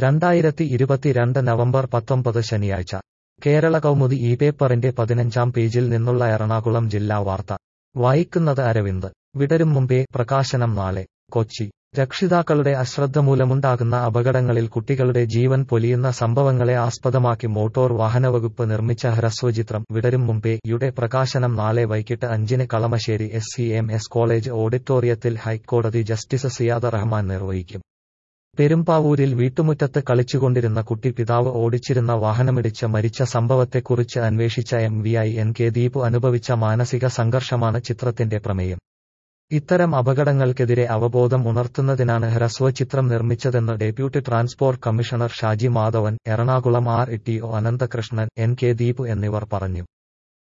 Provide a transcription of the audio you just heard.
രണ്ടായിരത്തി ഇരുപത്തിരണ്ട് നവംബർ പത്തൊമ്പത് ശനിയാഴ്ച കേരള കൗമുദി ഈ പേപ്പറിന്റെ പതിനഞ്ചാം പേജിൽ നിന്നുള്ള എറണാകുളം ജില്ലാ വാർത്ത വായിക്കുന്നത് അരവിന്ദ് വിടരും മുമ്പേ പ്രകാശനം നാളെ കൊച്ചി രക്ഷിതാക്കളുടെ അശ്രദ്ധ മൂലമുണ്ടാകുന്ന അപകടങ്ങളിൽ കുട്ടികളുടെ ജീവൻ പൊലിയുന്ന സംഭവങ്ങളെ ആസ്പദമാക്കി മോട്ടോർ വാഹനവകുപ്പ് നിർമ്മിച്ച ഹ്രസ്വചിത്രം വിടരും മുമ്പേ യുടെ പ്രകാശനം നാളെ വൈകിട്ട് അഞ്ചിന് Kalamassery S C M S college ഓഡിറ്റോറിയത്തിൽ ഹൈക്കോടതി ജസ്റ്റിസ് സിയാദ റഹ്മാൻ നിർവഹിക്കും പെരുമ്പാവൂരിൽ വീട്ടുമുറ്റത്ത് കളിച്ചുകൊണ്ടിരുന്ന കുട്ടി പിതാവ് ഓടിച്ചിരുന്ന വാഹനമിടിച്ച് മരിച്ച സംഭവത്തെക്കുറിച്ച് അന്വേഷിച്ച M V I N K Deepu അനുഭവിച്ച മാനസിക സംഘർഷമാണ് ചിത്രത്തിന്റെ പ്രമേയം ഇത്തരം അപകടങ്ങൾക്കെതിരെ അവബോധം ഉണർത്തുന്നതിനാണ് ഹ്രസ്വചിത്രം നിർമ്മിച്ചതെന്ന് deputy transport commissioner Shaji Madhavan Ernakulam R E T O Ananthakrishnan N K Deepu എന്നിവർ പറഞ്ഞു